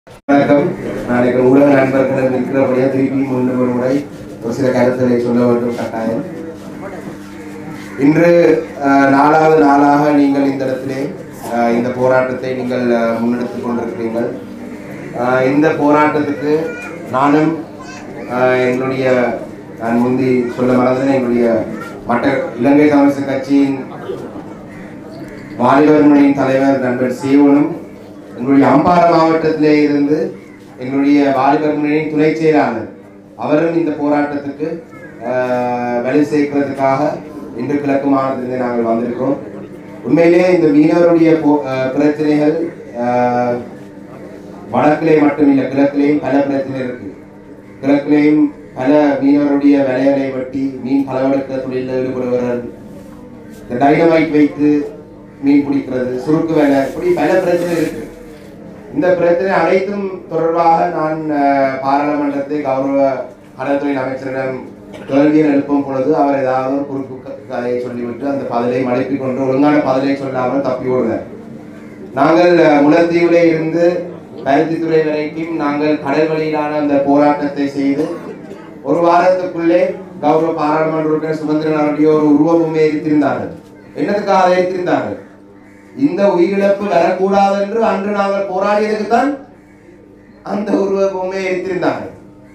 வணக்கம் நாளைக்கு ஊடக நண்பர்கள் நிற்கிறபடியா திருப்பி முன்னு ஒரு முறை ஒரு சில கருத்துக்களை சொல்ல வேண்டும் கட்டாயம் இன்று அஹ், நாலாவது நாளாக நீங்கள் இந்த இடத்திலே அஹ், இந்த போராட்டத்தை நீங்கள் அஹ், முன்னெடுத்துக் கொண்டிருக்கிறீர்கள் அஹ், இந்த போராட்டத்துக்கு நானும் அஹ், எங்களுடைய நான் முந்தி சொல்ல மறந்தேன் எங்களுடைய மற்ற இலங்கை தமிழக கட்சியின் வாலிபர் முனையின் தலைவர் நண்பர் சீவனும் எங்களுடைய அம்பாறை மாவட்டத்திலே இருந்து எங்களுடைய வாலிபர் முனையின் துணை செயலாளர் அவரும் இந்த போராட்டத்துக்கு ஆஹ், வலு சேர்க்கிறதுக்காக இன்று கிழக்கு மாநிலத்திலிருந்து நாங்கள் வந்திருக்கிறோம் உண்மையிலே இந்த மீனவருடைய போ- ஆஹ், பிரச்சனைகள் ஆஹ், வடக்கிலே மட்டுமில்லை கிழக்கிலேயும் பல பிரச்சனை இருக்கு கிழக்கிலேயும் பல மீனவருடைய வேலைகளை வெட்டி மீன் களவெடுக்க தொழிலில் ஈடுபடுபவர்கள் இந்த டைனமைட் வைத்து மீன் பிடிக்கிறது சுருக்கு வேலை இப்படி பல பிரச்சனை இருக்கு இந்த பிரச்சனை அனைத்தும் தொடர்பாக நான் அஹ், பாராளுமன்றத்தை கௌரவ கடற்தொழில் அமைச்சரிடம் கேள்வியில் எழுப்பும் பொழுது அவர் ஏதாவது ஒரு குறுக்கு க- கதையை சொல்லிவிட்டு அந்த பதிலை மடப்பிக் கொண்டு ஒழுங்கான பதிலை சொல்லாமல் தப்பி ஓடுவார் நாங்கள் அஹ், முல்லைத்தீவிலே இருந்து பருத்தித்துறை வரைக்கும் நாங்கள் கடல் வழியிலான அந்த போராட்டத்தை செய்து ஒரு வாரத்துக்குள்ளே கௌரவ பாராளுமன்ற உறுப்பினர் சுமந்திரன் அவருடைய ஒரு உருவமுமே எரித்திருந்தார்கள் என்னதுக்காக அதை எரித்திருந்தார்கள் இந்த உயிரிழப்பு வரக்கூடாது என்று அன்று நாங்கள் போராடியதுக்கு தான் அந்த உருவமுமே எரித்திருந்தார்கள்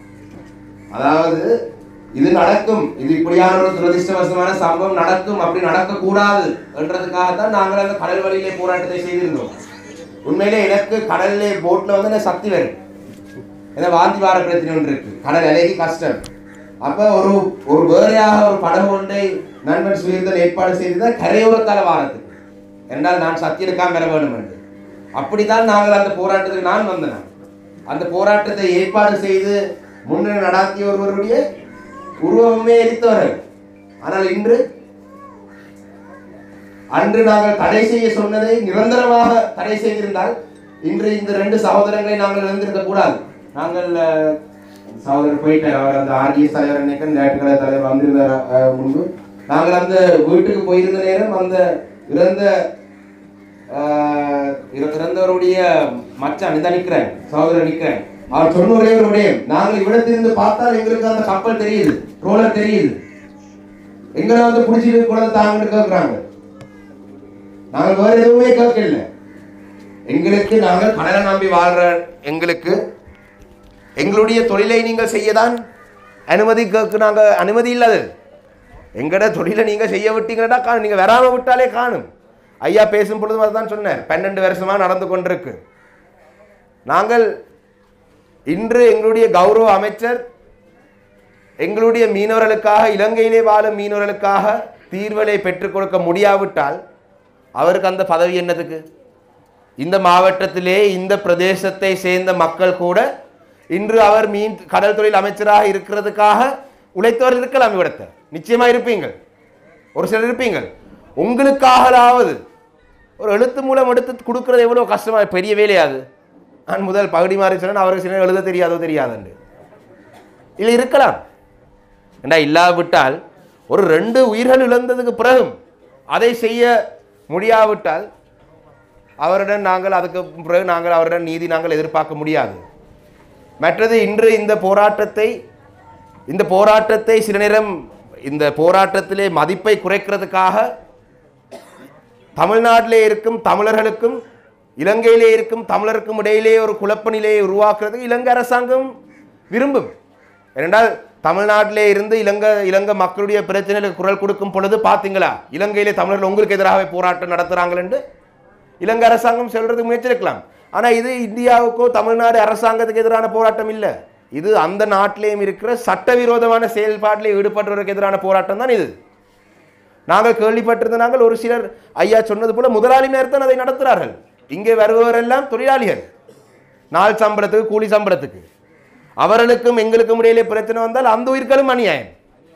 அதாவது இது நடக்கும் இது இப்படியான ஒரு துரதிருஷ்டவசமான சம்பவம் நடக்கும் அப்படி நடக்கக்கூடாது என்றதுக்காக தான் நாங்கள் அந்த கடல் வழியிலே போராட்டத்தை செய்திருந்தோம் உண்மையிலே எனக்கு கடல்லே போட்ல வந்து எனக்கு சக்தி வரும் ஏன்னா வாந்தி வார பிரச்சனை ஒன்று இருக்கு கடல் அலைக்கு கஷ்டம் அப்ப ஒரு ஒரு வேறையாக ஒரு படகு ஒன்றை நண்பன் சுயர்தல் ஏற்பாடு செய்துதான் கரையோரத்தால வாரத்துக்கு என்றால் நான் சக்தி எடுக்காம பெற வேண்டும் என்று அப்படித்தான் நாங்கள் அந்த போராட்டத்துக்கு நான் வந்தேன் அந்த போராட்டத்தை ஏற்பாடு செய்து முன்னணி நடாத்திய ஒருவருடைய உருவமே எரித்தவர்கள் ஆனால் இன்று அன்று நாங்கள் தடை செய்ய சொன்னதை நிரந்தரமாக தடை செய்திருந்தால் இன்று இந்த ரெண்டு சகோதரங்களை நாங்கள் இழந்திருக்க கூடாது நாங்கள் அஹ், சகோதரர் போயிட்டார் அவர் அந்த ஆர்டிஎஸ் தலைவர் நினைக்க நேற்றுக்கலை தலைவர் வந்திருந்த அஹ், முன்பு நாங்கள் அந்த வீட்டுக்கு போயிருந்த நேரம் அந்த இறந்த ஆஹ், இற- இறந்தவருடைய மச்சான் இதான் நிக்கிறேன் சகோதரர் நிக்கிறேன் அவர் சொன்ன ஒரே ஒரு விடயம் நாங்கள் இவ்விடத்திலிருந்து பார்த்தால் எங்களுக்கு அந்த கப்பல் தெரியுது ட்ரோலர் தெரியுது எங்களை வந்து பிடிச்சிட்டு கூட தாங்கன்னு கேட்குறாங்க நாங்கள் வேற எதுவுமே கேட்கல எங்களுக்கு நாங்கள் கடலை நம்பி வாழ்ற எங்களுக்கு எங்களுடைய தொழிலை நீங்கள் செய்யதான் அனுமதி கேட்க நாங்கள் அனுமதி இல்லாது எங்கட தொழிலை நீங்கள் செய்ய விட்டீங்கன்னா காணும் நீங்கள் வராமல் விட்டாலே காணும் ஐயா பேசும் பொழுது அதுதான் சொன்னேன் பன்னெண்டு வருஷமாக நடந்து கொண்டிருக்கு நாங்கள் இன்று எங்களுடைய கௌரவ அமைச்சர் எங்களுடைய மீனவர்களுக்காக இலங்கையிலே வாழும் மீனவர்களுக்காக தீர்வுகளை பெற்றுக் கொடுக்க முடியாவிட்டால் அவருக்கு அந்த பதவி என்னதுக்கு இந்த மாவட்டத்திலே இந்த பிரதேசத்தை சேர்ந்த மக்கள் கூட இன்று அவர் மீன் கடல் தொழில் அமைச்சராக இருக்கிறதுக்காக உழைத்தவர் இருக்கலாம் இவ்விடத்தை நிச்சயமா இருப்பீங்கள் ஒரு சிலர் இருப்பீங்கள் உங்களுக்காகலாவது ஒரு எழுத்து மூலம் எடுத்து கொடுக்கறது எவ்வளோ கஷ்டமா பெரிய வேலையாது நான் முதல் பகுடி மாறி சொன்னேன் அவருக்கு சில எழுத தெரியாதோ தெரியாதுண்டு இல்லை இருக்கலாம் ஏண்டா இல்லாவிட்டால் ஒரு ரெண்டு உயிர்கள் இழந்ததுக்கு பிறகும் அதை செய்ய முடியாவிட்டால் அவரிடம் நாங்கள் அதுக்கு பிறகு நாங்கள் அவரிடம் நீதி நாங்கள் எதிர்பார்க்க முடியாது மற்றது இன்று இந்த போராட்டத்தை இந்த போராட்டத்தை சில நேரம் இந்த போராட்டத்திலே மதிப்பை குறைக்கிறதுக்காக தமிழ்நாட்டிலே இருக்கும் தமிழர்களுக்கும் இலங்கையிலே இருக்கும் தமிழருக்கும் இடையிலே ஒரு குழப்ப நிலையை உருவாக்குறதுக்கு இலங்கை அரசாங்கம் விரும்பும் ஏனென்றால் தமிழ்நாட்டிலே இருந்து இலங்கை இலங்கை மக்களுடைய பிரச்சனைகளுக்கு குரல் கொடுக்கும் பொழுது பார்த்தீங்களா இலங்கையிலே தமிழர்கள் உங்களுக்கு எதிராக போராட்டம் நடத்துகிறாங்களென்று இலங்கை அரசாங்கம் சொல்றதுக்கு முயற்சிருக்கலாம் ஆனா இது இந்தியாவுக்கோ தமிழ்நாடு அரசாங்கத்துக்கு எதிரான போராட்டம் இல்லை இது அந்த நாட்டிலேயும் இருக்கிற சட்டவிரோதமான செயல்பாட்டில் ஈடுபடுறவருக்கு எதிரான போராட்டம் தான் இது நாங்கள் கேள்விப்பட்டிருந்த நாங்கள் ஒரு சிலர் ஐயா சொன்னது போல முதலாளிமையர் தான் அதை நடத்துகிறார்கள் இங்கே வருபவரெல்லாம் தொழிலாளிகள் நாள் சம்பளத்துக்கு கூலி சம்பளத்துக்கு அவர்களுக்கும் எங்களுக்கும் இடையிலே பிரச்சனை வந்தால் அந்த உயிர்களும் அநியாயம்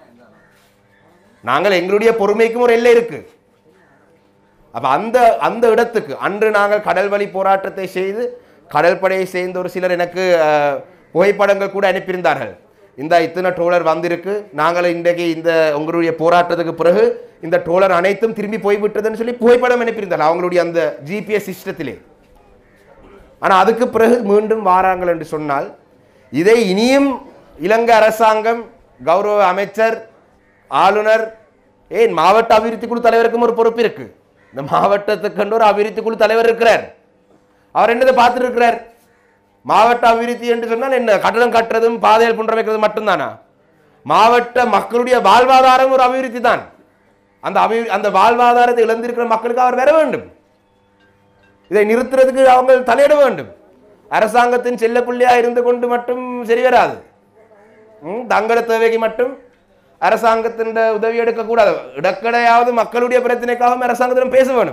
நாங்கள் எங்களுடைய பொறுமைக்கும் ஒரு எல்லை இருக்கு அப்ப அந்த அந்த இடத்துக்கு அன்று நாங்கள் கடல் வழி போராட்டத்தை செய்து கடல் படையை சேர்ந்த ஒரு சிலர் எனக்கு அஹ், புகைப்படங்கள் கூட அனுப்பியிருந்தார்கள் இந்த இத்தனை டோலர் வந்திருக்கு நாங்கள் இன்றைக்கு இந்த உங்களுடைய போராட்டத்துக்கு பிறகு இந்த டோலர் அனைத்தும் திரும்பி போய்விட்டதுன்னு சொல்லி புகைப்படம் அனுப்பியிருந்தார்கள் அவங்களுடைய அந்த ஜிபிஎஸ் சிஸ்டத்திலே ஆனால் அதுக்கு பிறகு மீண்டும் வாராங்கள் என்று சொன்னால் இதை இனியும் இலங்கை அரசாங்கம் கௌரவ அமைச்சர் ஆளுநர் ஏன் மாவட்ட அபிவிருத்தி குழு தலைவருக்கும் ஒரு பொறுப்பு இருக்கு இந்த மாவட்டத்துக்கு ஒரு அபிவிருத்தி குழு தலைவர் இருக்கிறார் அவர் என்னதை பார்த்துட்டு இருக்கிறார் மாவட்ட அபிவிருத்தி என்று சொன்னால் என்ன கட்டடம் கட்டுறதும் பாதைகள் புன்ற வைக்கிறது மட்டும்தானா மாவட்ட மக்களுடைய வாழ்வாதாரம் ஒரு அபிவிருத்தி தான் அந்த அபி அந்த வாழ்வாதாரத்தை இழந்திருக்கிற மக்களுக்கு அவர் வர வேண்டும் இதை நிறுத்துறதுக்கு அவங்க தலையிட வேண்டும் அரசாங்கத்தின் செல்லப்புள்ளியா இருந்து கொண்டு மட்டும் சரி வராது ம், தங்கள தேவைக்கு மட்டும் அரசாங்கத்தின் உதவி எடுக்கக்கூடாது இடக்கடையாவது மக்களுடைய பிரச்சனைக்காகவும் அரசாங்கத்திடம் பேச வேணும்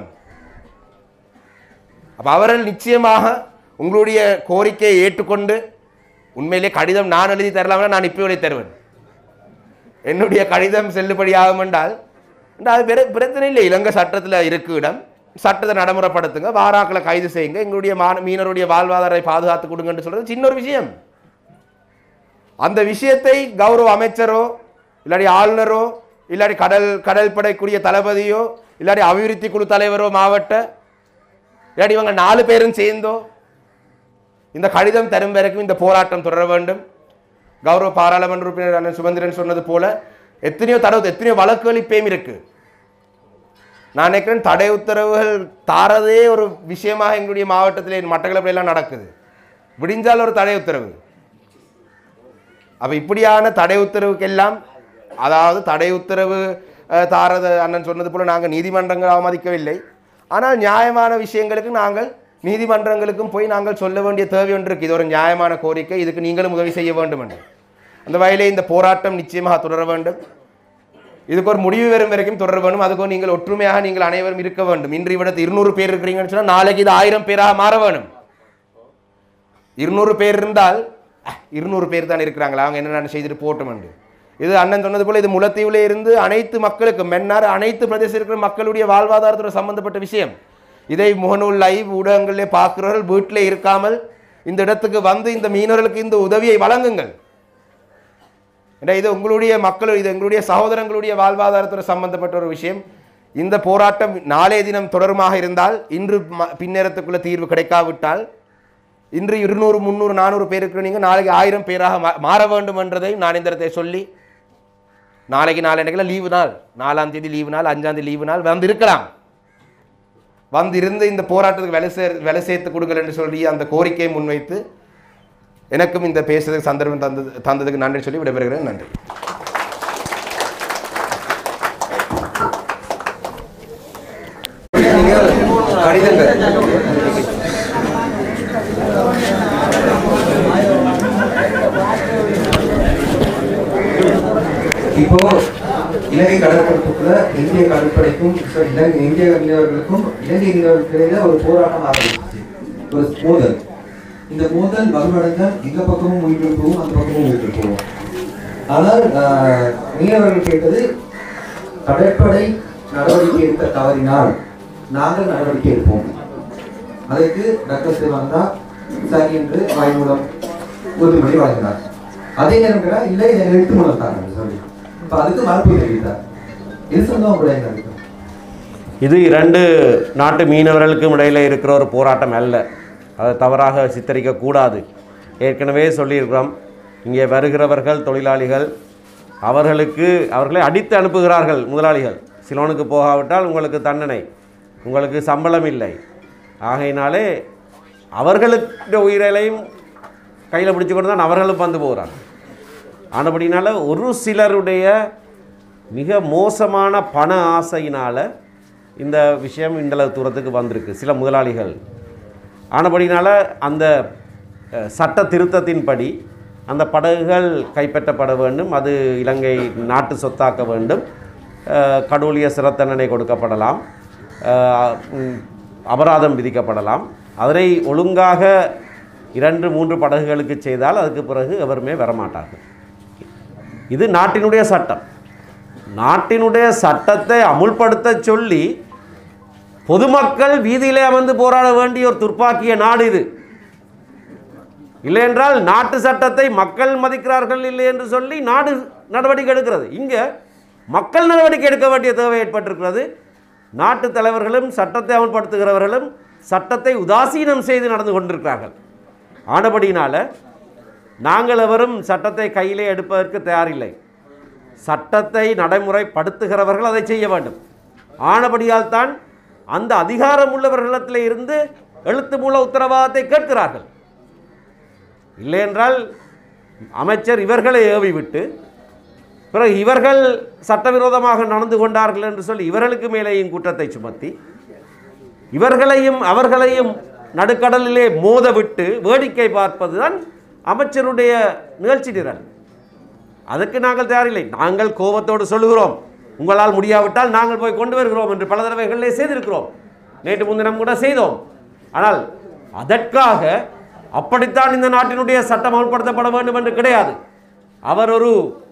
அப்ப அவர்கள் நிச்சயமாக உங்களுடைய கோரிக்கையை ஏற்றுக்கொண்டு உண்மையிலே கடிதம் நான் எழுதி தரலாம்னா நான் இப்போ எழுதி தருவேன் என்னுடைய கடிதம் செல்லுபடியாகும் என்றால் என்றால் அது பிர- பிரச்சனை இல்லை இலங்கை சட்டத்தில் இருக்கு இடம் சட்டத்தை நடைமுறைப்படுத்துங்க வாராக்களை கைது செய்யுங்க எங்களுடைய மான மீனவருடைய வாழ்வாதாரத்தை பாதுகாத்து கொடுங்கன்னு சொல்றது சின்ன ஒரு விஷயம் அந்த விஷயத்தை கௌரவ அமைச்சரோ இல்லாட்டி ஆளுநரோ இல்லாட்டி கடல் கடல் படைக்குரிய தளபதியோ இல்லாட்டி அபிவிருத்தி குழு தலைவரோ மாவட்ட இல்லாட்டி இவங்க நாலு பேரும் சேர்ந்தோ இந்த கடிதம் தரும் வரைக்கும் இந்த போராட்டம் தொடர வேண்டும் கௌரவ பாராளுமன்ற உறுப்பினர் அண்ணன் சுமந்திரன் சொன்னது போல எத்தனையோ தடவை எத்தனையோ வழக்குகள் இப்பயும் இருக்கு நான் நினைக்கிறேன் தடை உத்தரவுகள் தாரதே ஒரு விஷயமாக எங்களுடைய மாவட்டத்தில் மட்டக்களப்பில் எல்லாம் நடக்குது விடிஞ்சால் ஒரு தடை உத்தரவு அப்ப இப்படியான தடை உத்தரவுக்கெல்லாம் அதாவது தடை உத்தரவு அஹ், தாரத அண்ணன் சொன்னது போல நாங்கள் நீதிமன்றங்கள் அவமதிக்கவில்லை ஆனால் நியாயமான விஷயங்களுக்கு நாங்கள் நீதிமன்றங்களுக்கும் போய் நாங்கள் சொல்ல வேண்டிய தேவை ஒன்று இருக்கு இது ஒரு நியாயமான கோரிக்கை இதுக்கு நீங்களும் உதவி செய்ய வேண்டும் என்று அந்த வகையிலே இந்த போராட்டம் நிச்சயமாக தொடர வேண்டும் இதுக்கு ஒரு முடிவு வரும் வரைக்கும் தொடர வேண்டும் அதுக்கு நீங்கள் ஒற்றுமையாக நீங்கள் அனைவரும் இருக்க வேண்டும் இன்று இவ்விடத்து இருநூறு பேர் இருக்கிறீங்கன்னு சொன்னால் நாளைக்கு இது ஆயிரம் பேராக மாற வேணும் இருநூறு பேர் இருந்தால் அஹ், இருநூறு பேர் தான் இருக்கிறாங்களா அவங்க என்னென்ன செய்துட்டு போட்டும் என்று இது அண்ணன் சொன்னது போல இது முல்லைத்தீவுல இருந்து அனைத்து மக்களுக்கும் மென்னார் அனைத்து பிரதேசத்தில் இருக்கிற மக்களுடைய வாழ்வாதாரத்தோட சம்பந்தப்பட்ட விஷயம் இதை முகநூல் லைவ் ஊடகங்களிலே பார்க்கிறவர்கள் வீட்டிலே இருக்காமல் இந்த இடத்துக்கு வந்து இந்த மீனவர்களுக்கு இந்த உதவியை வழங்குங்கள் ஏன்னா இது உங்களுடைய மக்கள் இது எங்களுடைய சகோதரங்களுடைய வாழ்வாதாரத்தோட சம்பந்தப்பட்ட ஒரு விஷயம் இந்த போராட்டம் நாளைய தினம் தொடருமாக இருந்தால் இன்று ம- பின்னேரத்துக்குள்ள தீர்வு கிடைக்காவிட்டால் இன்று இருநூறு முந்நூறு நானூறு பேருக்கு நீங்கள் நாளைக்கு ஆயிரம் பேராக மா- மாற வேண்டும் என்றதை நான் இந்த இடத்தை சொல்லி நாளைக்கு நாளைக்கு லீவு நாள் நாலாம் தேதி லீவு நாள் அஞ்சாம் தேதி லீவு நாள் வந்து இருக்கலாம் வந்து இருந்து இந்த போராட்டத்துக்கு வேலை சேர் வேலை சேர்த்து கொடுங்கள் என்று சொல்லி அந்த கோரிக்கையை முன்வைத்து எனக்கும் இந்த பேசுறதுக்கு சந்தர்ப்பம் தந்தது தந்ததுக்கு நன்றி சொல்லி விடைபெறுகிறேன் நன்றி கடிதங்கள் இப்போ இலங்கை கடற்பரப்புக்குள்ள இந்திய கடற்படைக்கும் sorry, இலங்கை இந்திய மீனவர்களுக்கும் இலங்கை மீனவர்களுக்கு இடையில ஒரு போராட்டம் ஆரம்பிச்சு ஒரு மோதல் இந்த மோதல் வலுவடைஞ்சால் இந்த பக்கமும் உயிர் போகும் அந்த பக்கமும் உயிர் போகும் ஆனால் ஆஹ், மீனவர்கள் கேட்டது கடற்படை நடவடிக்கை எடுக்க தவறினால் நாங்கள் நடவடிக்கை எடுப்போம் அதற்கு டாக்டர் சிவானந்தா சரி என்று வாய் மூலம் உறுதிமொழி வழங்கினார் அதே நேரம் கேட்டா இல்லை இதை எழுத்து மூலம் தாங்க சொல்லி இப்ப அதுக்கு மறுப்பு தெரிவித்தார் இது சொன்னா உங்களுடைய கருத்து இது இரண்டு நாட்டு மீனவர்களுக்கும் இடையில் இருக்கிற ஒரு போராட்டம் அல்ல அதை தவறாக சித்தரிக்கக்கூடாது ஏற்கனவே சொல்லியிருக்கிறோம் இங்கே வருகிறவர்கள் தொழிலாளிகள் அவர்களுக்கு அவர்களை அடித்து அனுப்புகிறார்கள் முதலாளிகள் சிலோனுக்கு போகாவிட்டால் உங்களுக்கு தண்டனை உங்களுக்கு சம்பளம் இல்லை ஆகையினாலே அவர்களுடைய உயிரையும் கையில் பிடிச்சு கொண்டு தான் அவர்களும் வந்து போகிறாங்க ஆனபடினால ஒரு சிலருடைய மிக மோசமான பண ஆசையினால் இந்த விஷயம் இந்தளவு தூரத்துக்கு வந்திருக்கு சில முதலாளிகள் ஆனபடினால அந்த அஹ், சட்ட திருத்தத்தின்படி அந்த படகுகள் கைப்பற்றப்பட வேண்டும் அது இலங்கை நாட்டு சொத்தாக்க வேண்டும் அஹ், கடூழிய சிறத்தண்டனை கொடுக்கப்படலாம் அஹ், ம், அபராதம் விதிக்கப்படலாம் அதனை ஒழுங்காக இரண்டு மூன்று படகுகளுக்கு செய்தால் அதுக்கு பிறகு எவருமே வரமாட்டார்கள் இது நாட்டினுடைய சட்டம் நாட்டினுடைய சட்டத்தை அமுல்படுத்த சொல்லி பொதுமக்கள் வீதியிலே அமர்ந்து போராட வேண்டிய ஒரு துர்ப்பாக்கிய நாடு இது இல்லையென்றால் நாட்டு சட்டத்தை மக்கள் மதிக்கிறார்கள் இல்லை என்று சொல்லி நாடு நடவடிக்கை எடுக்கிறது இங்கே மக்கள் நடவடிக்கை எடுக்க வேண்டிய தேவை ஏற்பட்டிருக்கிறது நாட்டு தலைவர்களும் சட்டத்தை அமல்படுத்துகிறவர்களும் சட்டத்தை உதாசீனம் செய்து நடந்து கொண்டிருக்கிறார்கள் ஆனபடியினால நாங்கள் எவரும் சட்டத்தை கையிலே எடுப்பதற்கு தயாரில்லை சட்டத்தை நடைமுறைப்படுத்துகிறவர்கள் அதை செய்ய வேண்டும் ஆனபடியால் தான் அந்த அதிகாரம் உள்ளவர்களிடத்தில் இருந்து எழுத்து மூல உத்தரவாதத்தை கேட்கிறார்கள் இல்லை என்றால் அமைச்சர் இவர்களை ஏவி விட்டு பிறகு இவர்கள் சட்டவிரோதமாக நடந்து கொண்டார்கள் என்று சொல்லி இவர்களுக்கு மேலேயும் குற்றத்தை சுமத்தி இவர்களையும் அவர்களையும் நடுக்கடலிலே மோத விட்டு வேடிக்கை பார்ப்பதுதான் அமைச்சருடைய நிகழ்ச்சி நிரல் அதற்கு நாங்கள் தயாரில்லை நாங்கள் கோபத்தோடு சொல்லுகிறோம் உங்களால் முடியாவிட்டால் நாங்கள் போய் கொண்டு வருகிறோம் என்று பல தடவைகளிலே செய்திருக்கிறோம் நேற்று முன்தினம் கூட செய்தோம் ஆனால் அதற்காக அப்படித்தான் இந்த நாட்டினுடைய சட்டம் அமல்படுத்தப்பட வேண்டும் என்று கிடையாது அவர் ஒரு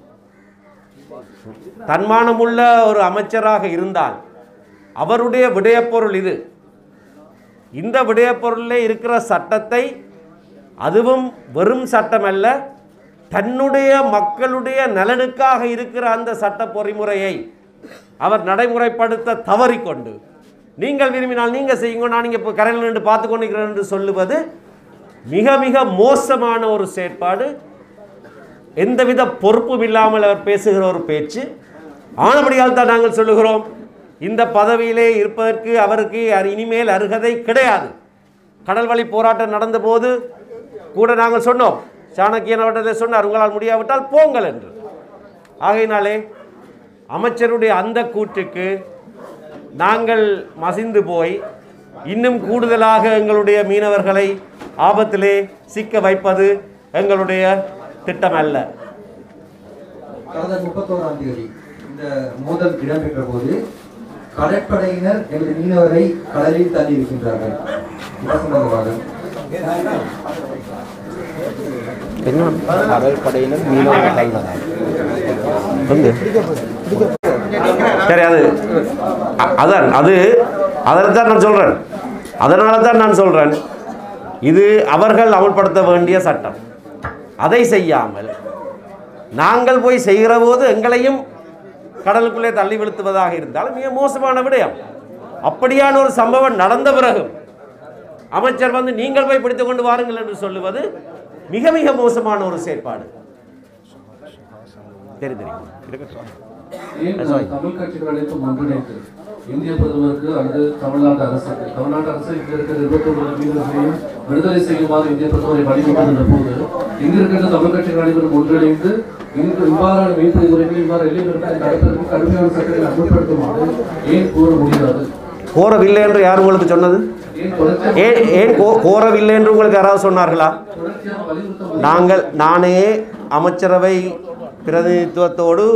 தன்மானமுள்ள ஒரு அமைச்சராக இருந்தால் அவருடைய விடயப்பொருள் இது இந்த விடயப்பொருளிலே இருக்கிற சட்டத்தை அதுவும் வெறும் சட்டம் அல்ல தன்னுடைய மக்களுடைய நலனுக்காக இருக்கிற அந்த சட்ட பொறிமுறையை அவர் நடைமுறைப்படுத்த தவறிக்கொண்டு நீங்கள் விரும்பினால் நீங்கள் செய்யுங்க நான் இங்கே இப்போ கரையில் நின்று பார்த்து கொண்டிருக்கிறேன் என்று சொல்லுவது மிக மிக மோசமான ஒரு செயற்பாடு எந்தவித பொறுப்பும் இல்லாமல் அவர் பேசுகிற ஒரு பேச்சு ஆனபடியால் தான் நாங்கள் சொல்லுகிறோம் இந்த பதவியிலே இருப்பதற்கு அவருக்கு அரு- இனிமேல் அருகதை கிடையாது கடல் வழி போராட்டம் நடந்தபோது கூட நாங்கள் சொன்னோம் சாணக்கியன் அவர்களிடத்தில் சொன்னார் உங்களால் முடியாவிட்டால் போங்கள் என்று ஆகையினாலே அமைச்சருடைய அந்த கூற்றுக்கு நாங்கள் மசிந்து போய் இன்னும் கூடுதலாக எங்களுடைய மீனவர்களை ஆபத்திலே சிக்க வைப்பது எங்களுடைய திட்டம் அல்ல கடந்த முப்பத்தோராம் தேதி இந்த மோதல் இடம்பெற்ற போது கடற்படையினர் எமது மீனவரை கடலில் தள்ளி இருக்கின்றார்கள் இது சம்பந்தமாக கடற்படையினர் மீனவர்கள் வந்து சரி அது அ- அதான் அது அதனை தான் நான் சொல்கிறேன் அதனால தான் நான் சொல்கிறேன் இது அவர்கள் அமல்படுத்த வேண்டிய சட்டம் அதை செய்யாமல் நாங்கள் போய் செய்கிற போது எங்களையும் கடலுக்குள்ளே தள்ளி விழுத்துவதாக இருந்தால் மிக மோசமான விடயம் அப்படியான ஒரு சம்பவம் நடந்த பிறகும் அமைச்சர் வந்து நீங்கள் போய் பிடித்துக் கொண்டு வாருங்கள் என்று சொல்லுவது மிக மிக மோசமான ஒரு செயற்பாடு சரி தெரியும் இருக்கட்டும் ஏன் தமிழ் கட்சிகள் அனைத்தும் ஒன்றிணைத்து இந்திய பிரதமருக்கு அல்லது தமிழ்நாட்டு அரசுக்கு தமிழ்நாட்டு அரசு இங்க இருக்கிற இருபத்தி ஒன்பது மீனவர்களையும் விடுதலை செய்யுமாறு இந்திய பிரதமரை வலியுறுத்துகின்ற போது இங்க இருக்கின்ற தமிழ் கட்சிகள் அனைவரும் ஒன்றிணைந்து இங்கு இவ்வாறான மீன்பிடி முறைகள் இவ்வாறு எல்லைநிறுத்தத்தை தடுப்பதற்கு கடுமையான சட்டங்களை அமல்படுத்துமாறு ஏன் கூற முடியாது கோரவில்லை என்று யார் உங்களுக்கு சொன்னது ஏன் தொடர்ச்சியாக ஏன் ஏன் கோ- கோரவில்லை என்று உங்களுக்கு யாராவது சொன்னார்களா தொடர்ச்சியாக வலியுறுத்த முடியாது? நாங்கள் நானே அமைச்சரவை பிரதிநிதித்துவத்தோடு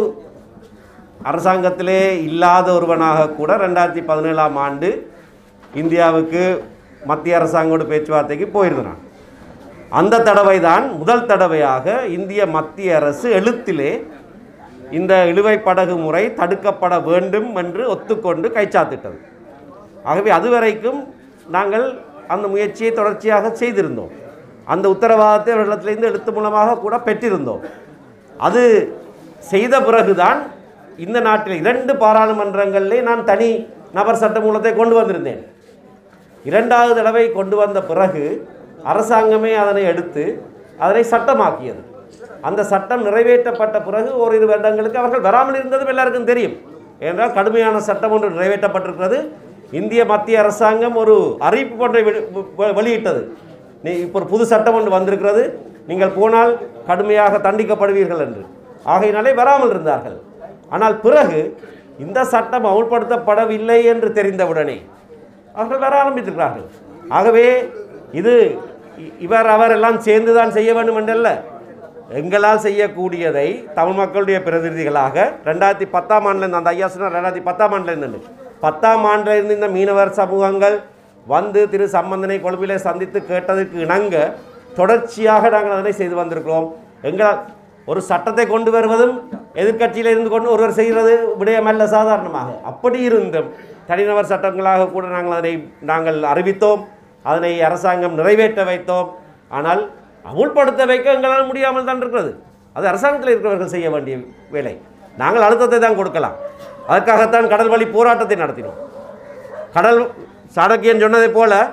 அரசாங்கத்திலே இல்லாத ஒருவனாக கூட ரெண்டாயிரத்தி பதினேழாம் ஆண்டு இந்தியாவுக்கு மத்திய அரசாங்கோட பேச்சுவார்த்தைக்கு போயிருந்தான் அந்த தடவை தான் முதல் தடவையாக இந்திய மத்திய அரசு எழுத்திலே இந்த இழுவை படகு முறை தடுக்கப்பட வேண்டும் என்று ஒத்துக்கொண்டு கைச்சாத்திட்டது ஆகவே அதுவரைக்கும் நாங்கள் அந்த முயற்சியை தொடர்ச்சியாக செய்திருந்தோம் அந்த உத்தரவாதத்தை அவர்களிடத்திலிருந்து எழுத்து மூலமாக கூட பெற்றிருந்தோம் அது செய்த பிறகுதான் இந்த நாட்டில் இரண்டு பாராளுமன்றங்களிலே நான் தனி நபர் சட்ட மூலத்தை கொண்டு வந்திருந்தேன் இரண்டாவது தடவை கொண்டு வந்த பிறகு அரசாங்கமே அதனை எடுத்து அதனை சட்டமாக்கியது அந்த சட்டம் நிறைவேற்றப்பட்ட பிறகு ஓரிரு வருடங்களுக்கு அவர்கள் வராமல் இருந்ததும் எல்லாருக்கும் தெரியும் ஏனென்றால் கடுமையான சட்டம் ஒன்று நிறைவேற்றப்பட்டிருக்கிறது இந்திய மத்திய அரசாங்கம் ஒரு அறிவிப்பு ஒன்றை வெளி- வெ- வெளியிட்டது நீ இப்போ ஒரு புது சட்டம் ஒன்று வந்திருக்கிறது நீங்கள் போனால் கடுமையாக தண்டிக்கப்படுவீர்கள் என்று ஆகையினாலே வராமல் இருந்தார்கள் ஆனால் பிறகு இந்த சட்டம் அமுல்படுத்தப்படவில்லை என்று தெரிந்தவுடனே அவர்கள் வர ஆரம்பித்திருக்கிறார்கள் ஆகவே இது இ- இவர் அவர் எல்லாம் சேர்ந்து தான் செய்ய வேண்டும் என்றல்ல எங்களால் செய்யக்கூடியதை தமிழ் மக்களுடைய பிரதிநிதிகளாக ரெண்டாயிரத்தி பத்தாம் ஆண்டுலேருந்து அந்த ஐயா சொன்னார் ரெண்டாயிரத்தி பத்தாம் ஆண்டுலேருந்து பத்தாம் ஆண்டுல இருந்து இந்த மீனவர் சமூகங்கள் வந்து திரு சம்பந்தனை கொழும்பிலே சந்தித்து கேட்டதற்கு இணங்க தொடர்ச்சியாக நாங்கள் அதனை செய்து வந்திருக்கிறோம் எங்களால் ஒரு சட்டத்தை கொண்டு வருவதும் எதிர்க்கட்சியில் இருந்து கொண்டு ஒருவர் செய்கிறது விடயமல்ல சாதாரணமாக அப்படி இருந்தும் தனிநபர் சட்டங்களாக கூட நாங்கள் அதனை நாங்கள் அறிவித்தோம் அதனை அரசாங்கம் நிறைவேற்ற வைத்தோம் ஆனால் அமுல்படுத்த வைக்க எங்களால் முடியாமல் தான் இருக்கிறது அது அரசாங்கத்தில் இருக்கிறவர்கள் செய்ய வேண்டிய வேலை நாங்கள் அழுத்தத்தை தான் கொடுக்கலாம் அதற்காகத்தான் கடல் வழி போராட்டத்தை நடத்தினோம் கடல் சாணக்கியன் சொன்னதைப் போல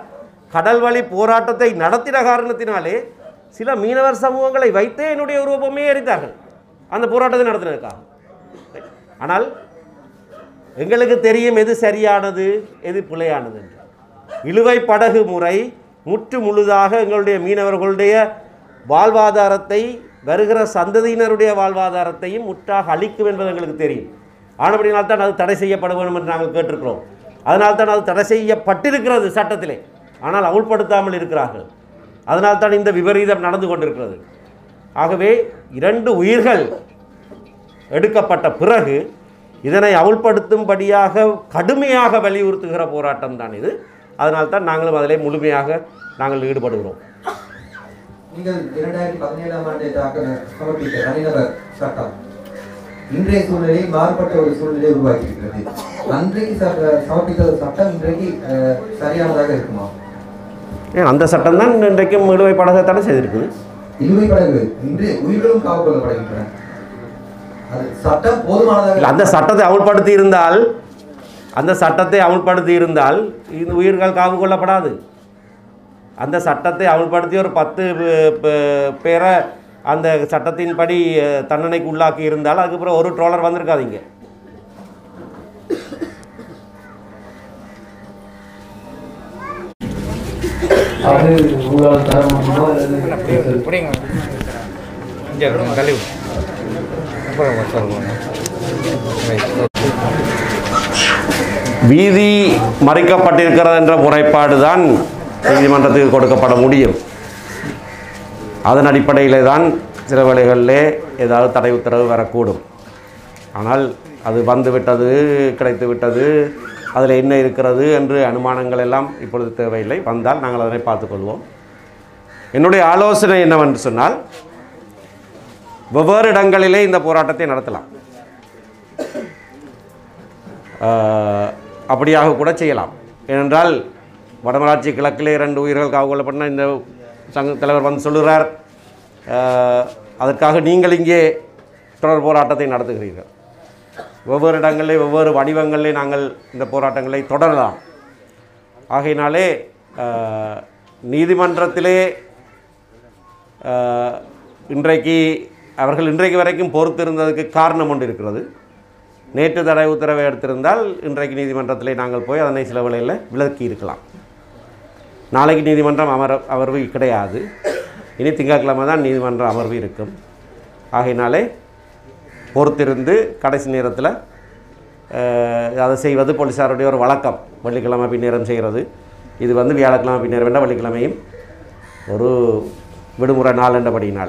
கடல் வழி போராட்டத்தை நடத்தின காரணத்தினாலே சில மீனவர் சமூகங்களை வைத்தே என்னுடைய உருவமே எரித்தார்கள் அந்த போராட்டத்தை நடத்தினதுக்காக ஆனால் எங்களுக்கு தெரியும் எது சரியானது எது பிழையானது என்று இழுவை படகு முறை முற்று முழுதாக எங்களுடைய மீனவர்களுடைய வாழ்வாதாரத்தை வருகிற சந்ததியினருடைய வாழ்வாதாரத்தையும் முற்றாக அளிக்கும் என்பது எங்களுக்கு தெரியும் ஆனபடினால் தான் அது தடை செய்யப்பட வேண்டும் என்று நாங்கள் கேட்டிருக்கிறோம் அதனால் தான் அது தடை செய்யப்பட்டிருக்கிறது சட்டத்திலே ஆனால் அமுல்படுத்தாமல் இருக்கிறார்கள் அதனால் தான் இந்த விபரீதம் நடந்து கொண்டிருக்கிறது ஆகவே இரண்டு உயிர்கள் எடுக்கப்பட்ட பிறகு இதனை அமுல்படுத்தும்படியாக கடுமையாக வலியுறுத்துகிற போராட்டம் தான் இது அதனால் தான் நாங்களும் அதிலே முழுமையாக நாங்கள் ஈடுபடுகிறோம் நீங்கள் இரண்டாயிரத்தி பதினேழாம் ஆண்டு தாக்கல் சமர்ப்பித்த தனிநபர் சட்டம் இன்றைய சூழ்நிலையில் மாறுபட்ட ஒரு சூழ்நிலை உருவாக்கி இருக்கிறது அன்றைக்கு ச- சமர்ப்பித்த ஒரு சட்டம் இன்றைக்கு அஹ், சரியானதாக இருக்குமா ஏன் அந்த சட்டம் தான் இன்றைக்கும் இழுவை படகை தடை செய்திருக்குது இழுவை படகு இன்று உயிர்களும் காவு கொள்ளப்படுகின்றன அது சட்டம் போதுமானதாக இல்லை அந்த சட்டத்தை அமுல்படுத்தி இருந்தால் அந்த சட்டத்தை அமுல்படுத்தி இருந்தால் இந்த உயிர்கள் காவு கொள்ளப்படாது அந்த சட்டத்தை அமுல்படுத்தி ஒரு பத்து பே- பே- பேரை அந்த சட்டத்தின்படி அஹ், தண்டனைக்கு உள்ளாக்கி இருந்தால் அதுக்கப்புறம் ஒரு ட்ரோலர் வந்திருக்காதீங்க அது உங்களால் தர முடியுமா அல்லது வீதி மறைக்கப்பட்டிருக்கிறது என்ற முறைப்பாடு தான் நீதிமன்றத்துக்கு கொடுக்கப்பட முடியும் அதன் அடிப்படையிலே தான் சில வேளைகளிலே ஏதாவது தடை உத்தரவு வரக்கூடும் ஆனால் அது வந்து விட்டது கிடைத்து விட்டது அதில் என்ன இருக்கிறது என்று அனுமானங்கள் எல்லாம் இப்பொழுது தேவையில்லை வந்தால் நாங்கள் அதனை பார்த்துக்கொள்வோம் என்னுடைய ஆலோசனை என்னவென்று சொன்னால் வெவ்வேறு இடங்களிலே இந்த போராட்டத்தை நடத்தலாம் ஆஹ், அப்படியாக கூட செய்யலாம் ஏனென்றால் வடமராட்சி கிழக்கிலே இரண்டு உயிர்கள் காவு கொள்ளப்பட்ட இந்த சங்க தலைவர் வந்து சொல்லுகிறார் ஆஹ், அதற்காக நீங்கள் இங்கே தொடர் போராட்டத்தை நடத்துகிறீர்கள் ஒவ்வொரு இடங்களிலே ஒவ்வொரு வடிவங்களிலே நாங்கள் இந்த போராட்டங்களை தொடரலாம் ஆகையினாலே ஆஹ், நீதிமன்றத்திலே ஆஹ், இன்றைக்கு அவர்கள் இன்றைக்கு வரைக்கும் பொறுத்திருந்ததுக்கு காரணம் ஒன்று இருக்கிறது நேற்று தடை உத்தரவை எடுத்திருந்தால் இன்றைக்கு நீதிமன்றத்திலே நாங்கள் போய் அதனை சில வேளையில் விலக்கி இருக்கலாம் நாளைக்கு நீதிமன்றம் அமர அமர்வு கிடையாது இனி திங்கட்கிழமை தான் நீதிமன்ற அமர்வு இருக்கும் ஆகையினாலே பொறுத்திருந்து கடைசி நேரத்தில் அஹ், அதை செய்வது போலீஸாருடைய ஒரு வழக்கம் வெள்ளிக்கிழமை பின்னேரம் செய்கிறது இது வந்து வியாழக்கிழமை பின்னேரம் வேண்டாம் வெள்ளிக்கிழமையும் ஒரு விடுமுறை நாள் என்றபடியினால்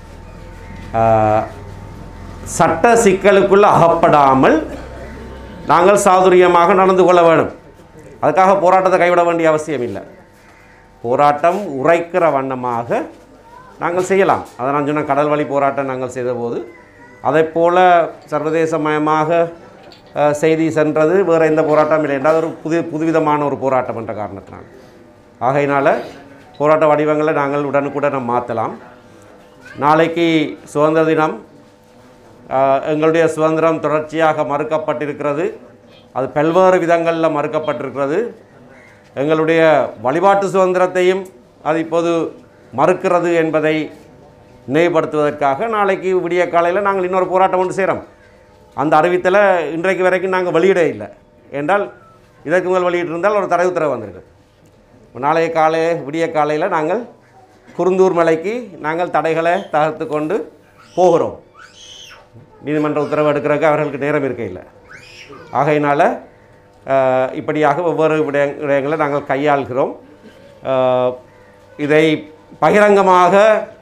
ஆஹ், சட்ட சிக்கலுக்குள்ள அகப்படாமல் நாங்கள் சாதுரியமாக நடந்து கொள்ள வேண்டும் அதுக்காக போராட்டத்தை கைவிட வேண்டிய அவசியம் இல்லை போராட்டம் உரைக்கிற வண்ணமாக நாங்கள் செய்யலாம் அதை நான் சொன்ன கடல் வழி போராட்டம் நாங்கள் செய்தபோது அதைப் போல சர்வதேசமயமாக அஹ், செய்தி சென்றது வேறு எந்த போராட்டம் இல்லை என்றால் அது ஒரு புது புதுவிதமான ஒரு போராட்டம் என்ற காரணத்தினால் ஆகையினால் போராட்ட வடிவங்களை நாங்கள் உடனுக்குடன் மாற்றலாம் நாளைக்கு சுதந்திர தினம் ஆஹ், எங்களுடைய சுதந்திரம் தொடர்ச்சியாக மறுக்கப்பட்டிருக்கிறது அது பல்வேறு விதங்களில் மறுக்கப்பட்டிருக்கிறது எங்களுடைய வழிபாட்டு சுதந்திரத்தையும் அது இப்போது மறுக்கிறது என்பதை நினைவுபடுத்துவதற்காக நாளைக்கு விடிய காலையில் நாங்கள் இன்னொரு போராட்டம் ஒன்று செய்கிறோம் அந்த அறிவித்தலை இன்றைக்கு வரைக்கும் நாங்கள் வெளியிட இல்லை என்றால் இதற்கு முதல் வெளியிட்டிருந்தால் ஒரு தடை உத்தரவு வந்திருக்கு நாளைய காலை விடிய காலையில் நாங்கள் குருந்தூர் மலைக்கு நாங்கள் தடைகளை தகர்த்து கொண்டு போகிறோம் நீதிமன்ற உத்தரவு எடுக்கிறதுக்கு அவர்களுக்கு நேரம் இருக்கையில் ஆகையினால் அஹ், இப்படியாக ஒவ்வொரு விடய விடயங்களை நாங்கள் கையாள்கிறோம் அஹ், இதை பகிரங்கமாக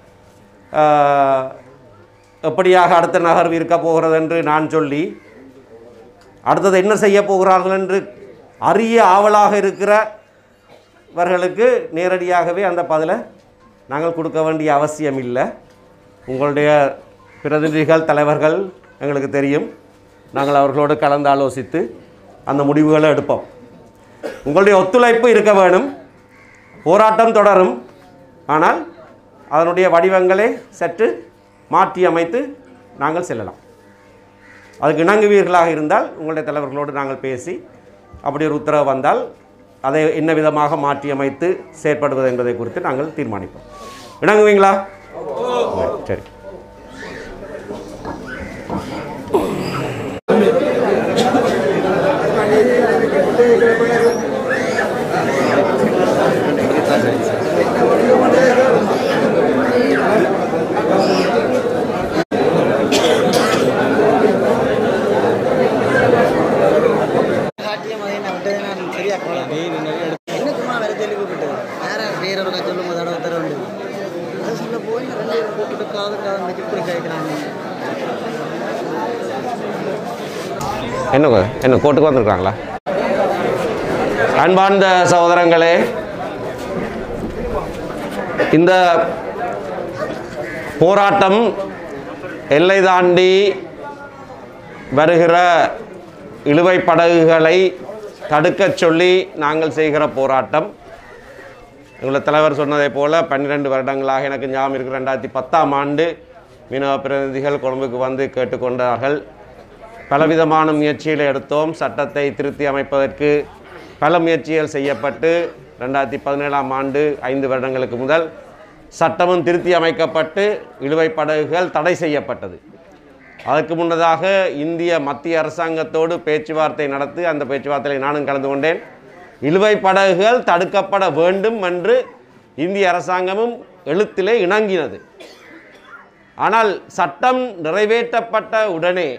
அஹ், எப்படியாக அடுத்த நகர்வு இருக்க போகிறது என்று நான் சொல்லி அடுத்தது என்ன செய்ய போகிறார்கள் என்று அறிய ஆவலாக இருக்கிறவர்களுக்கு நேரடியாகவே அந்த பதிலை நாங்கள் கொடுக்க வேண்டிய அவசியம் இல்லை உங்களுடைய பிரதிநிதிகள் தலைவர்கள் எங்களுக்கு தெரியும் நாங்கள் அவர்களோடு கலந்து ஆலோசித்து அந்த முடிவுகளை எடுப்போம் உங்களுடைய ஒத்துழைப்பு இருக்க வேணும் போராட்டம் தொடரும் ஆனால் அதனுடைய வடிவங்களை சற்று மாற்றி அமைத்து நாங்கள் செல்லலாம் அதுக்கு இணங்குவீர்களாக இருந்தால் உங்களுடைய தலைவர்களோடு நாங்கள் பேசி அப்படி ஒரு உத்தரவு வந்தால் அதை என்ன விதமாக மாற்றியமைத்து செயற்படுவது என்பதை குறித்து நாங்கள் தீர்மானிப்போம் இணங்குவீங்களா சரி காட்டியம் அதை நான் விட்டதை நான் சரியா போல என்ன சும்மா வேற தெளிவுபட்டது வேற வேற ஒரு சொல்லும் போது தடவை தர வேண்டியது அது சொல்ல போய் நான் ரெண்டு பேரும் கூப்பிட்டு காது காது வச்சு இப்படி கேட்குறாங்க என்ன என்ன கோர்ட்டுக்கு வந்திருக்காங்களா அன்பார்ந்த சகோதரங்களே இந்த போராட்டம் எல்லை தாண்டி வருகிற இழுவை படகுகளை தடுக்கச் சொல்லி நாங்கள் செய்கிற போராட்டம் எங்களை தலைவர் சொன்னதை போல பன்னிரெண்டு வருடங்களாக எனக்கு ஞாபகம் இருக்கு ரெண்டாயிரத்தி பத்தாம் ஆண்டு மீனவ பிரதிநிதிகள் கொழும்புக்கு வந்து கேட்டுக்கொண்டார்கள் பலவிதமான முயற்சிகளை எடுத்தோம் சட்டத்தை திருத்தி அமைப்பதற்கு பல முயற்சிகள் செய்யப்பட்டு ரெண்டாயிரத்தி பதினேழாம் ஆண்டு ஐந்து வருடங்களுக்கு முதல் சட்டமும் திருத்தி அமைக்கப்பட்டு இழுவை படகுகள் தடை செய்யப்பட்டது அதற்கு முன்னதாக இந்திய மத்திய அரசாங்கத்தோடு பேச்சுவார்த்தை நடத்தி அந்த பேச்சுவார்த்தையில் நானும் கலந்து கொண்டேன் இழுவை படகுகள் தடுக்கப்பட வேண்டும் என்று இந்திய அரசாங்கமும் எழுத்திலே இணங்கினது ஆனால் சட்டம் நிறைவேற்றப்பட்ட உடனே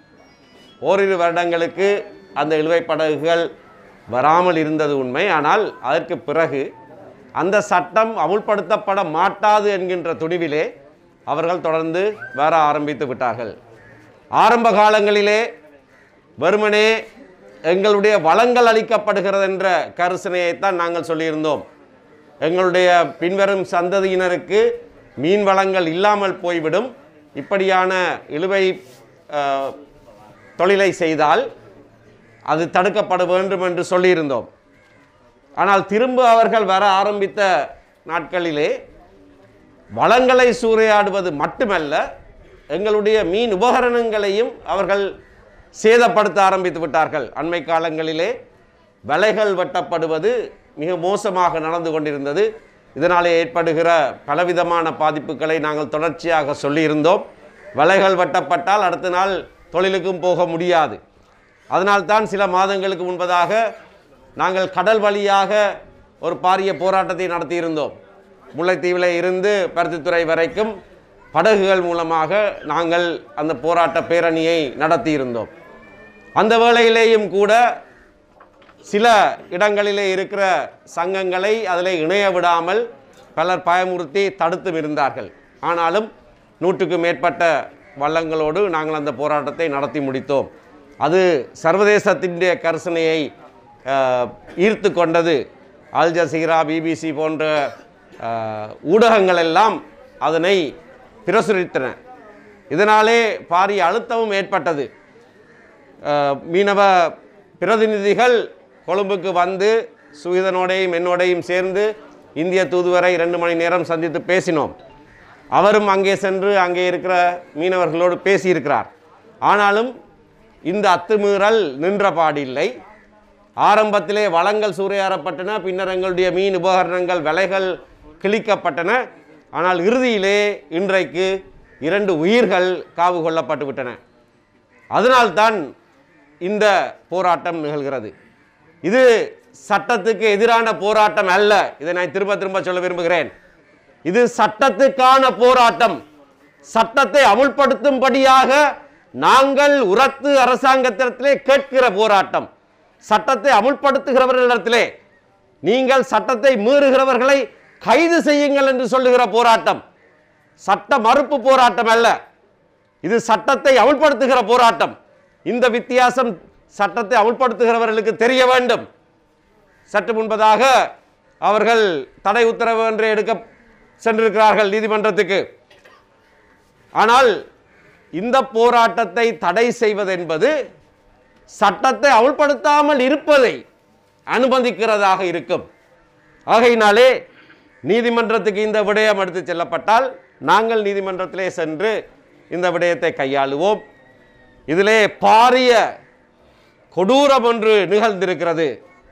ஓரிரு வருடங்களுக்கு அந்த இழுவை படகுகள் வராமல் இருந்தது உண்மை ஆனால் அதற்கு பிறகு அந்த சட்டம் அமுல்படுத்தப்பட மாட்டாது என்கின்ற துணிவிலே அவர்கள் தொடர்ந்து வர ஆரம்பித்து விட்டார்கள் ஆரம்ப காலங்களிலே வெறுமனே எங்களுடைய வளங்கள் அளிக்கப்படுகிறது என்ற கருசனையைத்தான் நாங்கள் சொல்லியிருந்தோம் எங்களுடைய பின்வரும் சந்ததியினருக்கு மீன் வளங்கள் இல்லாமல் போய்விடும் இப்படியான இழுவை அஹ், தொழிலை செய்தால் அது தடுக்கப்பட வேண்டும் என்று சொல்லியிருந்தோம் ஆனால் திரும்ப அவர்கள் வர ஆரம்பித்த நாட்களிலே வளங்களை சூறையாடுவது மட்டுமல்ல எங்களுடைய மீன் உபகரணங்களையும் அவர்கள் சேதப்படுத்த ஆரம்பித்து விட்டார்கள் அண்மை காலங்களிலே வலைகள் வெட்டப்படுவது மிக மோசமாக நடந்து கொண்டிருந்தது இதனாலே ஏற்படுகிற பலவிதமான பாதிப்புகளை நாங்கள் தொடர்ச்சியாக சொல்லியிருந்தோம் வலைகள் வெட்டப்பட்டால் அடுத்த நாள் தொழிலுக்கும் போக முடியாது அதனால்தான் சில மாதங்களுக்கு முன்பதாக நாங்கள் கடல் வழியாக ஒரு பாரிய போராட்டத்தை நடத்தியிருந்தோம் முல்லைத்தீவில் இருந்து பருத்தித்துறை வரைக்கும் படகுகள் மூலமாக நாங்கள் அந்த போராட்ட பேரணியை நடத்தியிருந்தோம் அந்த வேளையிலேயும் கூட சில இடங்களிலே இருக்கிற சங்கங்களை அதில் இணைய விடாமல் பலர் பயமுறுத்தி தடுத்தும் இருந்தார்கள் ஆனாலும் நூற்றுக்கு மேற்பட்ட வள்ளங்களோடு நாங்கள் அந்த போராட்டத்தை நடத்தி முடித்தோம் அது சர்வதேசத்தினுடைய கரிசனையை அஹ், ஈர்த்து கொண்டது அல் ஜசீரா பிபிசி போன்ற அஹ், ஊடகங்கள் எல்லாம் அதனை பிரசுரித்தன இதனாலே பாரிய அழுத்தமும் ஏற்பட்டது அஹ், மீனவ பிரதிநிதிகள் கொழும்புக்கு வந்து சுகிதனோடையும் என்னோடையும் சேர்ந்து இந்திய தூதுவரை ரெண்டு மணி நேரம் சந்தித்து பேசினோம் அவரும் அங்கே சென்று அங்கே இருக்கிற மீனவர்களோடு பேசியிருக்கிறார் ஆனாலும் இந்த அத்துமீறல் நின்ற பாடில்லை ஆரம்பத்திலே வளங்கள் சூறையாடப்பட்டன பின்னர் எங்களுடைய மீன் உபகரணங்கள் விலைகள் கிழிக்கப்பட்டன ஆனால் இறுதியிலே இன்றைக்கு இரண்டு உயிர்கள் காவு கொள்ளப்பட்டு விட்டன அதனால்தான் இந்த போராட்டம் நிகழ்கிறது இது சட்டத்துக்கு எதிரான போராட்டம் அல்ல இதை நான் திரும்ப திரும்ப சொல்ல விரும்புகிறேன் இது சட்டத்துக்கான போராட்டம் சட்டத்தை அமுல்படுத்தும்படியாக நாங்கள் உரத்து அரசாங்கத்திடத்திலே கேட்கிற போராட்டம் சட்டத்தை அமுல்படுத்துகிறவர்களிடத்திலே நீங்கள் சட்டத்தை மீறுகிறவர்களை கைது செய்யுங்கள் என்று சொல்லுகிற போராட்டம் சட்ட மறுப்பு போராட்டம் அல்ல இது சட்டத்தை அமுல்படுத்துகிற போராட்டம் இந்த வித்தியாசம் சட்டத்தை அமுல்படுத்துகிறவர்களுக்கு தெரிய வேண்டும் சற்று முன்பதாக அவர்கள் தடை உத்தரவு என்று எடுக்க சென்றிருக்கிறார்கள் நீதிமன்றத்துக்கு ஆனால் இந்த போராட்டத்தை தடை செய்வது என்பது சட்டத்தை அமுல்படுத்தாமல் இருப்பதை அனுமதிக்கிறதாக இருக்கும் ஆகையினாலே நீதிமன்றத்துக்கு இந்த விடயம் எடுத்து செல்லப்பட்டால் நாங்கள் நீதிமன்றத்திலே சென்று இந்த விடயத்தை கையாளுவோம் இதிலே பாரிய கொடூரம் ஒன்று நிகழ்ந்திருக்கிறது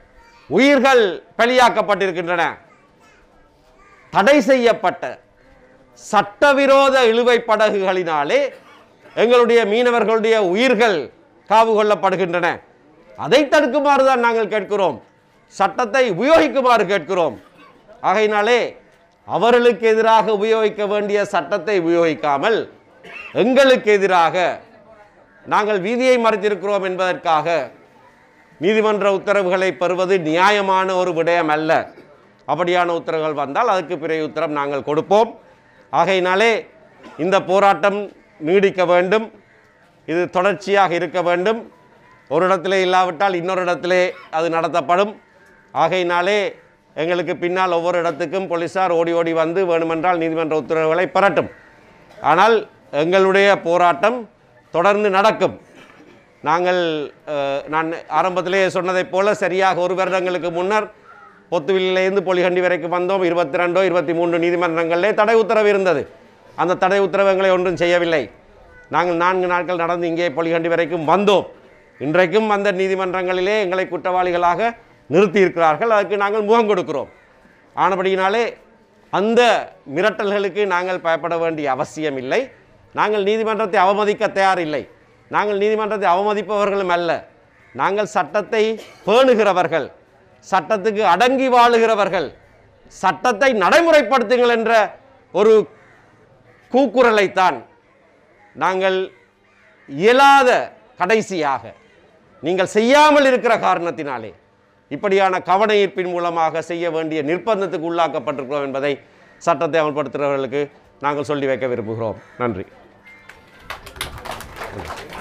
உயிர்கள் பலியாக்கப்பட்டிருக்கின்றன தடை செய்யப்பட்ட சட்டவிரோத இழுவை படகுகளினாலே எங்களுடைய மீனவர்களுடைய உயிர்கள் காவு கொள்ளப்படுகின்றன அதை தடுக்குமாறு தான் நாங்கள் கேட்கிறோம் சட்டத்தை உபயோகிக்குமாறு கேட்கிறோம் ஆகையினாலே அவர்களுக்கு எதிராக உபயோகிக்க வேண்டிய சட்டத்தை உபயோகிக்காமல் எங்களுக்கு எதிராக நாங்கள் வீதியை மறைத்திருக்கிறோம் என்பதற்காக நீதிமன்ற உத்தரவுகளை பெறுவது நியாயமான ஒரு விடயம் அல்ல அப்படியான உத்தரவுகள் வந்தால் அதுக்கு பிறை உத்தரம் நாங்கள் கொடுப்போம் ஆகையினாலே இந்த போராட்டம் நீடிக்க வேண்டும் இது தொடர்ச்சியாக இருக்க வேண்டும் ஒரு இடத்திலே இல்லாவிட்டால் இன்னொரு இடத்திலே அது நடத்தப்படும் ஆகையினாலே எங்களுக்கு பின்னால் ஒவ்வொரு இடத்துக்கும் போலீஸார் ஓடி ஓடி வந்து வேணுமென்றால் நீதிமன்ற உத்தரவுகளை பெறட்டும் ஆனால் எங்களுடைய போராட்டம் தொடர்ந்து நடக்கும் நாங்கள் அஹ், நான் ஆரம்பத்திலே சொன்னதைப் போல சரியாக ஒரு வருடங்களுக்கு முன்னர் பொத்துவிலிருந்து பொலிகண்டி வரைக்கும் வந்தோம் இருபத்தி ரெண்டோ இருபத்தி மூன்று நீதிமன்றங்களிலே தடை உத்தரவு இருந்தது அந்த தடை உத்தரவு எங்களை ஒன்றும் செய்யவில்லை நாங்கள் நான்கு நாட்கள் நடந்து இங்கே பொலிகண்டி வரைக்கும் வந்தோம் இன்றைக்கும் அந்த நீதிமன்றங்களிலே எங்களை குற்றவாளிகளாக நிறுத்தியிருக்கிறார்கள் அதுக்கு நாங்கள் முகம் கொடுக்கிறோம் ஆனபடியினாலே அந்த மிரட்டல்களுக்கு நாங்கள் பயப்பட வேண்டிய அவசியம் இல்லை நாங்கள் நீதிமன்றத்தை அவமதிக்க தயாரில்லை நாங்கள் நீதிமன்றத்தை அவமதிப்பவர்களும் அல்ல நாங்கள் சட்டத்தை பேணுகிறவர்கள் சட்டத்துக்கு அடங்கி வாழுகிறவர்கள் சட்டத்தை நடைமுறைப்படுத்துங்கள் என்ற ஒரு கூக்குரலைத்தான் நாங்கள் இயலாத கடைசியாக நீங்கள் செய்யாமல் இருக்கிற காரணத்தினாலே இப்படியான கவன ஈர்ப்பின் மூலமாக செய்ய வேண்டிய நிர்பந்தத்துக்கு உள்ளாக்கப்பட்டிருக்கிறோம் என்பதை சட்டத்தை அமல்படுத்துகிறவர்களுக்கு நாங்கள் சொல்லி வைக்க விரும்புகிறோம் நன்றி